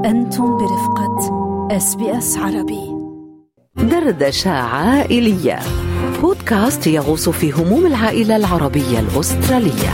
أنتم برفقة اس بي اس عربي دردشة عائلية بودكاست يغوص في هموم العائلة العربية الأسترالية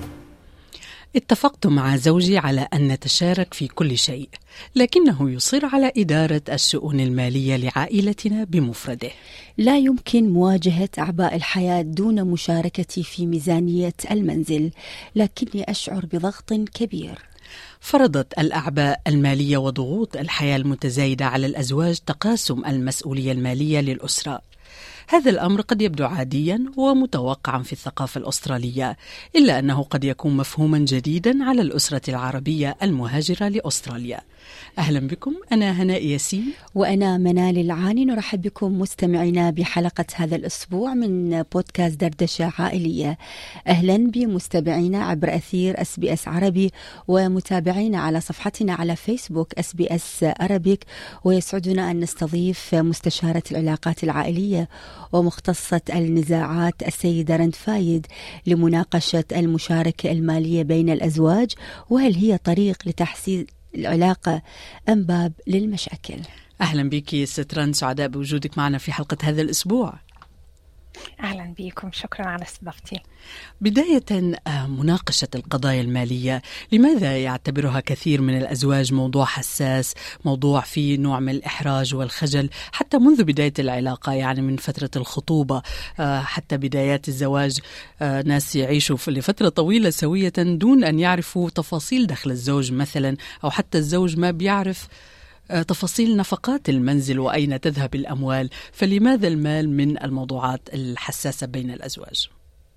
اتفقت مع زوجي على أن نتشارك في كل شيء لكنه يصر على إدارة الشؤون المالية لعائلتنا بمفرده لا يمكن مواجهة أعباء الحياة دون مشاركتي في ميزانية المنزل لكني أشعر بضغط كبير فرضت الأعباء المالية وضغوط الحياة المتزايدة على الأزواج تقاسم المسؤولية المالية للأسرة هذا الأمر قد يبدو عاديا ومتوقعا في الثقافة الأسترالية إلا أنه قد يكون مفهوما جديدا على الأسرة العربية المهاجرة لأستراليا أهلا بكم أنا هناء ياسين وأنا منال العاني نرحب بكم مستمعينا بحلقة هذا الأسبوع من بودكاست دردشة عائلية أهلا بمستمعينا عبر أثير أس بي أس عربي ومتابعينا على صفحتنا على فيسبوك أس بي أس أرابيك ويسعدنا أن نستضيف مستشارة العلاقات العائلية ومختصة النزاعات السيدة رند فايد لمناقشة المشاركة المالية بين الأزواج وهل هي طريق لتحسين العلاقة أم باب للمشاكل أهلا بك ستران سعداء بوجودك معنا في حلقة هذا الأسبوع اهلا بكم شكرا على استضافتي بداية آه، مناقشة القضايا المالية لماذا يعتبرها كثير من الأزواج موضوع حساس موضوع فيه نوع من الإحراج والخجل حتى منذ بداية العلاقة يعني من فترة الخطوبة آه، حتى بدايات الزواج آه، ناس يعيشوا لفترة طويلة سوية دون أن يعرفوا تفاصيل دخل الزوج مثلا أو حتى الزوج ما بيعرف تفاصيل نفقات المنزل واين تذهب الاموال فلماذا المال من الموضوعات الحساسه بين الازواج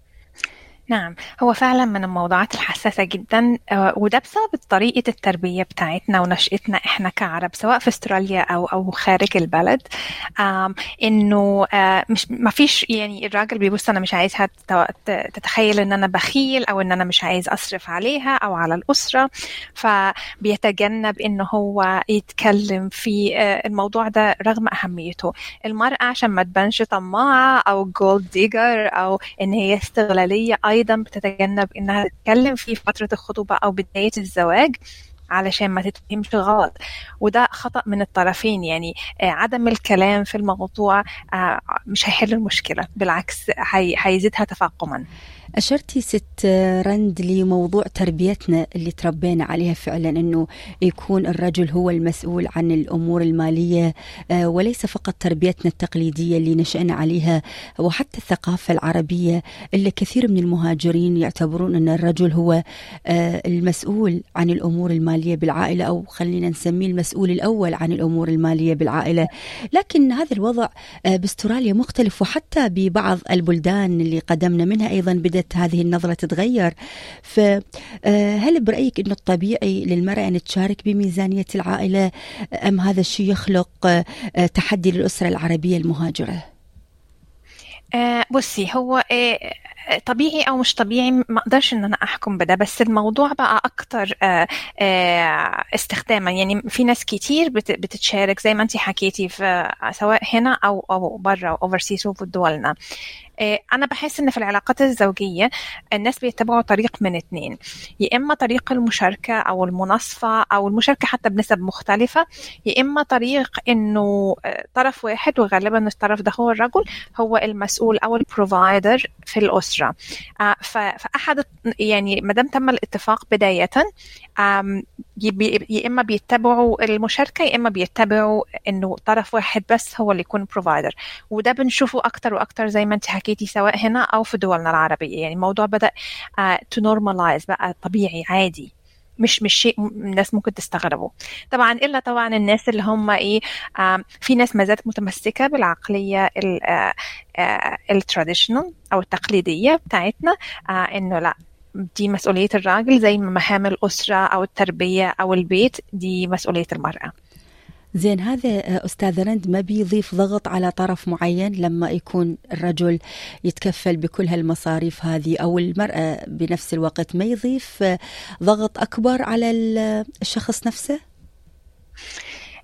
نعم هو فعلا من الموضوعات الحساسة جدا وده بسبب طريقة التربية بتاعتنا ونشأتنا احنا كعرب سواء في استراليا او او خارج البلد انه مش ما فيش يعني الراجل بيبص انا مش عايزها تتخيل ان انا بخيل او ان انا مش عايز اصرف عليها او على الاسرة فبيتجنب انه هو يتكلم في الموضوع ده رغم اهميته المرأة عشان ما تبانش طماعة او جولد ديجر او ان هي استغلالية ايضا بتتجنب انها تتكلم في فتره الخطوبه او بدايه الزواج علشان ما تتفهمش غلط وده خطأ من الطرفين يعني عدم الكلام في الموضوع مش هيحل المشكلة بالعكس هيزيدها تفاقما أشرتي ست رند لموضوع تربيتنا اللي تربينا عليها فعلا أنه يكون الرجل هو المسؤول عن الأمور المالية وليس فقط تربيتنا التقليدية اللي نشأنا عليها وحتى الثقافة العربية اللي كثير من المهاجرين يعتبرون أن الرجل هو المسؤول عن الأمور المالية بالعائلة أو خلينا نسميه المسؤول الأول عن الأمور المالية بالعائلة لكن هذا الوضع باستراليا مختلف وحتى ببعض البلدان اللي قدمنا منها أيضا بدأت هذه النظرة تتغير فهل برأيك أنه الطبيعي للمرأة أن تشارك بميزانية العائلة أم هذا الشيء يخلق تحدي للأسرة العربية المهاجرة؟ بصي هو طبيعي او مش طبيعي ما اقدرش ان انا احكم بده بس الموضوع بقى اكتر استخداما يعني في ناس كتير بتتشارك زي ما انت حكيتي في سواء هنا او او بره اوفرسيز وفي دولنا انا بحس ان في العلاقات الزوجيه الناس بيتبعوا طريق من اتنين يا اما طريق المشاركه او المناصفه او المشاركه حتى بنسب مختلفه يا اما طريق انه طرف واحد وغالبا الطرف ده هو الرجل هو المسؤول او البروفايدر في الاسره فاحد يعني ما دام تم الاتفاق بدايه يا اما بيتبعوا المشاركه يا اما بيتبعوا انه طرف واحد بس هو اللي يكون بروفايدر وده بنشوفه اكتر واكتر زي ما انت حكيتي سواء هنا او في دولنا العربيه يعني الموضوع بدا تو uh, نورماليز بقى طبيعي عادي مش مش شيء الناس ممكن تستغربه طبعا الا طبعا الناس اللي هم ايه آه في ناس ما زالت متمسكه بالعقليه التراديشنال او التقليديه بتاعتنا آه انه لا دي مسؤوليه الراجل زي ما مهام الاسره او التربيه او البيت دي مسؤوليه المراه زين هذا استاذ رند ما بيضيف ضغط على طرف معين لما يكون الرجل يتكفل بكل هالمصاريف هذه او المراه بنفس الوقت ما يضيف ضغط اكبر على الشخص نفسه؟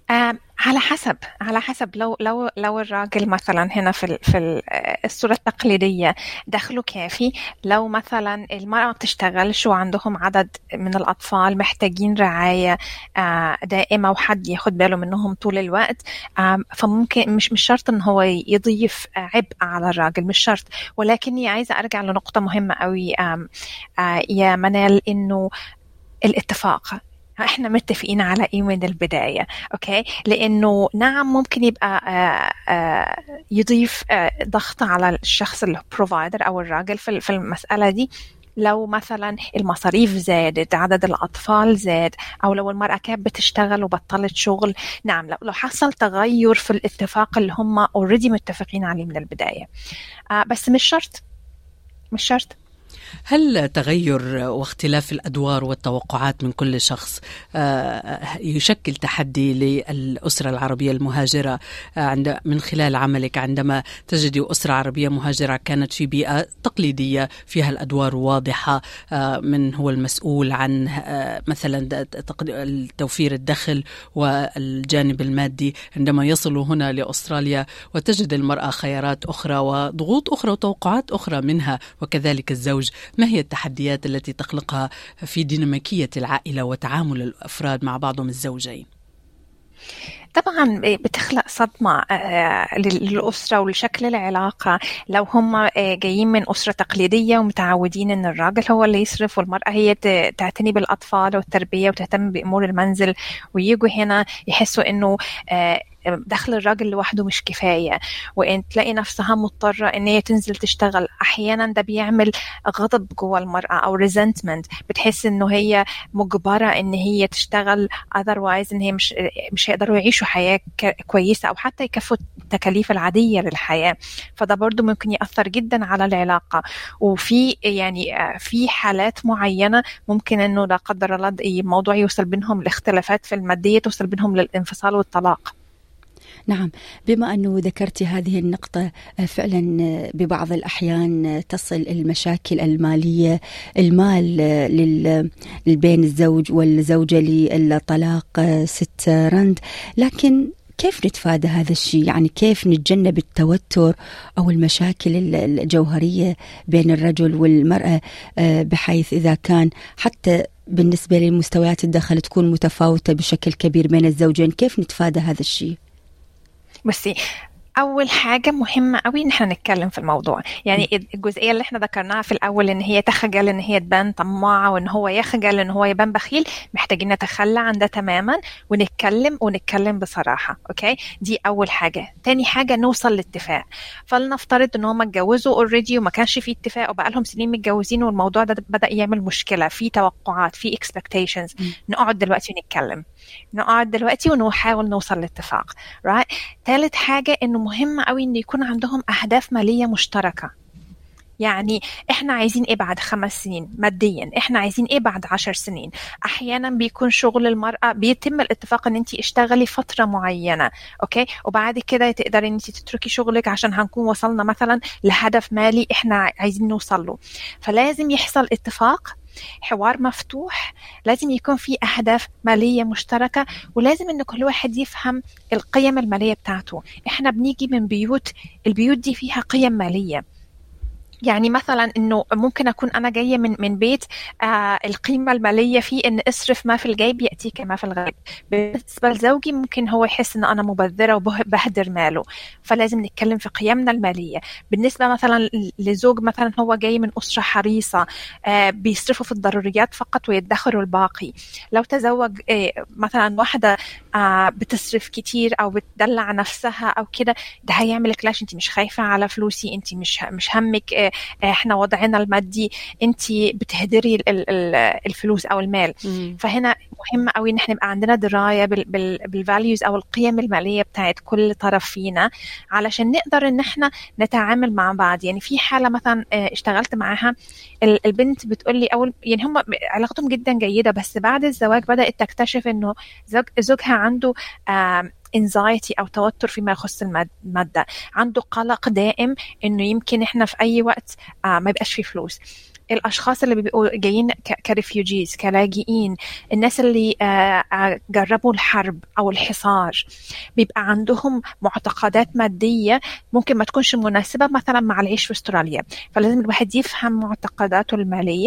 على حسب على حسب لو لو لو الراجل مثلا هنا في في الصوره التقليديه دخله كافي لو مثلا المراه ما بتشتغلش وعندهم عدد من الاطفال محتاجين رعايه آه، دائمه وحد ياخد باله منهم طول الوقت فممكن مش مش شرط ان هو يضيف عبء على الراجل مش شرط ولكني عايزه ارجع لنقطه مهمه قوي آه، يا منال انه الاتفاق احنا متفقين على ايه من البدايه اوكي لانه نعم ممكن يبقى آه، آه، يضيف آه، ضغط على الشخص البروفايدر او الراجل في المساله دي لو مثلا المصاريف زادت عدد الأطفال زاد أو لو المرأة كانت بتشتغل وبطلت شغل نعم لو حصل تغير في الاتفاق اللي هم اوريدي متفقين عليه من البداية بس مش شرط مش شرط هل تغير واختلاف الادوار والتوقعات من كل شخص آه، يشكل تحدي للاسره العربيه المهاجره آه، عند من خلال عملك عندما تجدي اسره عربيه مهاجره كانت في بيئه تقليديه فيها الادوار واضحه آه، من هو المسؤول عن مثلا توفير الدخل والجانب المادي عندما يصلوا هنا لاستراليا وتجد المراه خيارات اخرى وضغوط اخرى وتوقعات اخرى منها وكذلك الزوج ما هي التحديات التي تخلقها في ديناميكية العائلة وتعامل الأفراد مع بعضهم الزوجين؟ طبعا بتخلق صدمة آه، للأسرة ولشكل العلاقة لو هم آه، جايين من أسرة تقليدية ومتعودين إن الراجل هو اللي يصرف والمرأة هي تعتني بالأطفال والتربية وتهتم بأمور المنزل ويجوا هنا يحسوا إنه آه، دخل الراجل لوحده مش كفايه وان تلاقي نفسها مضطره ان هي تنزل تشتغل احيانا ده بيعمل غضب جوه المراه او ريزنتمنت بتحس انه هي مجبره ان هي تشتغل اذروايز ان هي مش مش هيقدروا يعيشوا حياه كويسه او حتى يكفوا التكاليف العاديه للحياه فده برضو ممكن ياثر جدا على العلاقه وفي يعني في حالات معينه ممكن انه لا قدر الله الموضوع يوصل بينهم لاختلافات في الماديه توصل بينهم للانفصال والطلاق نعم بما أنه ذكرت هذه النقطة آه، فعلا آه، ببعض الأحيان آه، تصل المشاكل المالية المال بين الزوج والزوجة للطلاق ست رند لكن كيف نتفادى هذا الشيء يعني كيف نتجنب التوتر أو المشاكل الجوهرية بين الرجل والمرأة بحيث إذا كان حتى بالنسبة لمستويات الدخل تكون متفاوتة بشكل كبير بين الزوجين كيف نتفادى هذا الشيء بصي اول حاجه مهمه قوي ان احنا نتكلم في الموضوع يعني الجزئيه اللي احنا ذكرناها في الاول ان هي تخجل ان هي تبان طماعه وان هو يخجل ان هو يبان بخيل محتاجين نتخلى عن ده تماما ونتكلم ونتكلم بصراحه اوكي دي اول حاجه تاني حاجه نوصل لاتفاق فلنفترض ان هم اتجوزوا اوريدي وما كانش في اتفاق وبقى لهم سنين متجوزين والموضوع ده بدا يعمل مشكله في توقعات في اكسبكتيشنز نقعد دلوقتي ونتكلم نقعد دلوقتي ونحاول نوصل لاتفاق right ثالث حاجه انه مهم قوي ان يكون عندهم اهداف ماليه مشتركه يعني احنا عايزين ايه بعد خمس سنين ماديا احنا عايزين ايه بعد عشر سنين احيانا بيكون شغل المرأة بيتم الاتفاق ان انت اشتغلي فترة معينة اوكي وبعد كده تقدري ان انت تتركي شغلك عشان هنكون وصلنا مثلا لهدف مالي احنا عايزين نوصل له فلازم يحصل اتفاق حوار مفتوح لازم يكون في أهداف مالية مشتركة ولازم إن كل واحد يفهم القيم المالية بتاعته إحنا بنيجي من بيوت البيوت دي فيها قيم مالية يعني مثلا انه ممكن اكون انا جايه من من بيت آه القيمه الماليه فيه ان اصرف ما في الجيب ياتيك ما في الغيب بالنسبه لزوجي ممكن هو يحس ان انا مبذره وبهدر ماله فلازم نتكلم في قيمنا الماليه بالنسبه مثلا لزوج مثلا هو جاي من اسره حريصه آه بيصرفوا في الضروريات فقط ويدخروا الباقي لو تزوج آه مثلا واحده آه بتصرف كتير او بتدلع نفسها او كده ده هيعمل كلاش انت مش خايفه على فلوسي انت مش مش همك آه احنا وضعنا المادي انت بتهدري الفلوس او المال مم. فهنا مهم قوي ان احنا يبقى عندنا درايه بالفاليوز او القيم الماليه بتاعت كل طرف فينا علشان نقدر ان احنا نتعامل مع بعض يعني في حاله مثلا آه، اشتغلت معاها البنت بتقول لي اول يعني هم علاقتهم جدا جيده بس بعد الزواج بدات تكتشف انه زوج زوجها عنده انزايتي او توتر فيما يخص الماده عنده قلق دائم انه يمكن احنا في اي وقت آه ما يبقاش في فلوس الاشخاص اللي بيبقوا جايين كريفيوجيز كلاجئين الناس اللي آه، جربوا الحرب او الحصار بيبقى عندهم معتقدات ماديه ممكن ما تكونش مناسبه مثلا مع العيش في استراليا فلازم الواحد يفهم معتقداته الماليه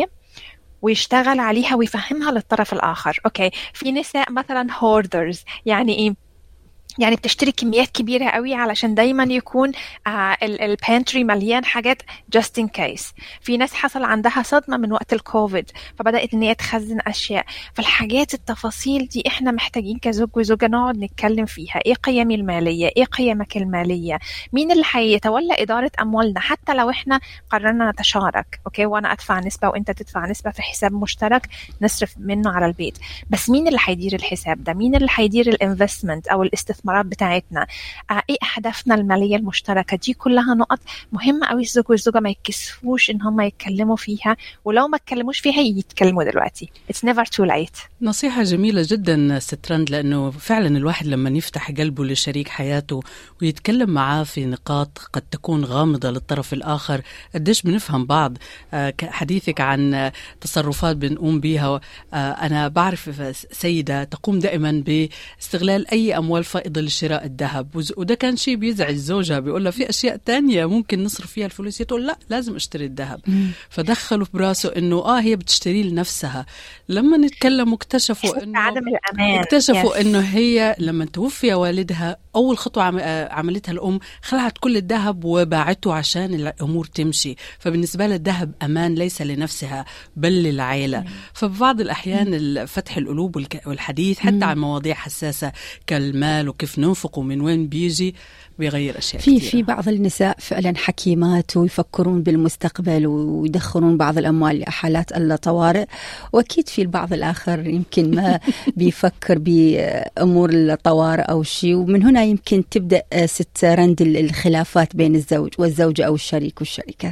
ويشتغل عليها ويفهمها للطرف الآخر أوكي في نساء مثلا هوردرز يعني إيه يعني بتشتري كميات كبيرة قوي علشان دايما يكون آه البانتري مليان حاجات just in case في ناس حصل عندها صدمة من وقت الكوفيد فبدأت ان هي تخزن اشياء فالحاجات التفاصيل دي احنا محتاجين كزوج وزوجة نقعد نتكلم فيها ايه قيمي المالية ايه قيمك المالية مين اللي هيتولى ادارة اموالنا حتى لو احنا قررنا نتشارك اوكي وانا ادفع نسبة وانت تدفع نسبة في حساب مشترك نصرف منه على البيت بس مين اللي هيدير الحساب ده مين اللي هيدير الانفستمنت او الاستثمار الاستثمارات بتاعتنا آه، ايه اهدافنا الماليه المشتركه دي كلها نقط مهمه قوي الزوج والزوجه ما يتكسفوش ان هم يتكلموا فيها ولو ما اتكلموش فيها يتكلموا دلوقتي اتس نيفر تو لايت نصيحه جميله جدا سترند لانه فعلا الواحد لما يفتح قلبه لشريك حياته ويتكلم معاه في نقاط قد تكون غامضه للطرف الاخر قديش بنفهم بعض آه، حديثك عن تصرفات بنقوم بها آه، انا بعرف سيده تقوم دائما باستغلال اي اموال فائضه يفضل شراء الذهب وده كان شيء بيزعج زوجها بيقول لها في اشياء تانية ممكن نصرف فيها الفلوس تقول لا لازم اشتري الذهب فدخلوا في براسه انه اه هي بتشتري لنفسها لما نتكلموا اكتشفوا انه عدم الامان اكتشفوا yes. انه هي لما توفي والدها اول خطوه عملتها الام خلعت كل الذهب وباعته عشان الامور تمشي فبالنسبه لها الذهب امان ليس لنفسها بل للعائله فبعض الاحيان فتح القلوب والحديث حتى عن مواضيع حساسه كالمال وكيف ننفق ومن وين بيجي بيغير اشياء في كثيرة. في بعض النساء فعلا حكيمات ويفكرون بالمستقبل ويدخرون بعض الاموال لحالات الطوارئ واكيد في البعض الاخر يمكن ما بيفكر بامور الطوارئ او شيء ومن هنا يمكن تبدا ست رند الخلافات بين الزوج والزوجه او الشريك والشريكه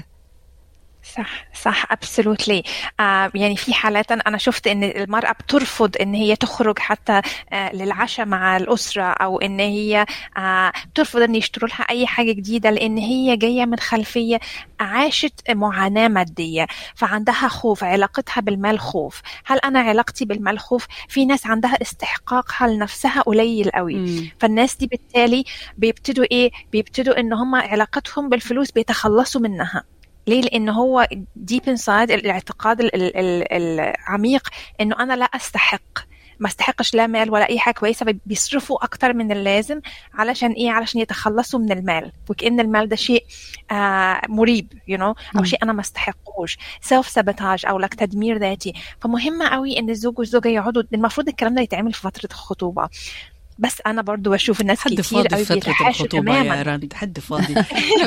صح صح ابسولوتلي آه يعني في حالات انا شفت ان المراه بترفض ان هي تخرج حتى آه للعشاء مع الاسره او ان هي آه بترفض ان يشتروا لها اي حاجه جديده لان هي جايه من خلفيه عاشت معاناه ماديه فعندها خوف علاقتها بالمال خوف هل انا علاقتي بالمال خوف في ناس عندها استحقاقها لنفسها قليل قوي م. فالناس دي بالتالي بيبتدوا ايه بيبتدوا ان هم علاقتهم بالفلوس بيتخلصوا منها ليه لان هو ديب انسايد الاعتقاد العميق انه انا لا استحق ما استحقش لا مال ولا اي حاجه كويسه بيصرفوا اكتر من اللازم علشان ايه علشان يتخلصوا من المال وكأن المال ده شيء آه مريب يو you know? او شيء انا ما استحقوش سيلف سابوتاج او لك تدمير ذاتي فمهم قوي ان الزوج والزوجه يقعدوا المفروض الكلام ده يتعمل في فتره الخطوبه بس انا برضو بشوف الناس حد كتير قوي بيتحاشوا تماما يا رند حد فاضي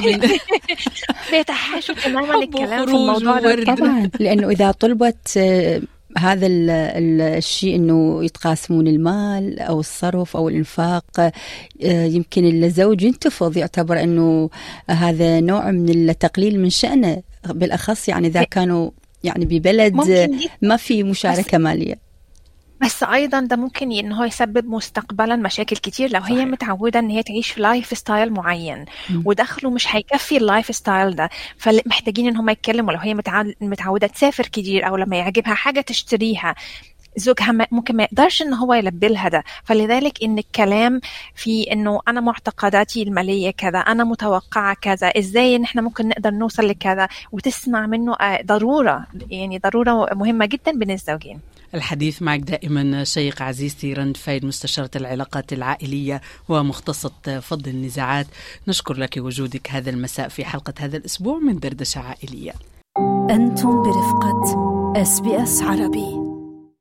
بيتحاشوا تماما الكلام في الموضوع ده طبعا لانه اذا طلبت آه، هذا الشيء انه يتقاسمون المال او الصرف او الانفاق آه، يمكن الزوج ينتفض يعتبر انه هذا نوع من التقليل من شأنه بالاخص يعني اذا كانوا يعني ببلد ما في مشاركه ماليه بس ايضا ده ممكن ان هو يسبب مستقبلا مشاكل كتير لو صحيح. هي متعوده ان هي تعيش في لايف ستايل معين م. ودخله مش هيكفي اللايف ستايل ده فمحتاجين ان هم يتكلموا لو هي متعوده تسافر كتير او لما يعجبها حاجه تشتريها زوجها ممكن ما يقدرش ان هو يلبي لها ده فلذلك ان الكلام في انه انا معتقداتي الماليه كذا انا متوقعه كذا ازاي ان احنا ممكن نقدر نوصل لكذا وتسمع منه آه، ضروره يعني ضروره مهمه جدا بين الزوجين الحديث معك دائما شيق عزيزتي رند فايد مستشارة العلاقات العائلية ومختصة فض النزاعات نشكر لك وجودك هذا المساء في حلقة هذا الأسبوع من دردشة عائلية أنتم برفقة اس بي اس عربي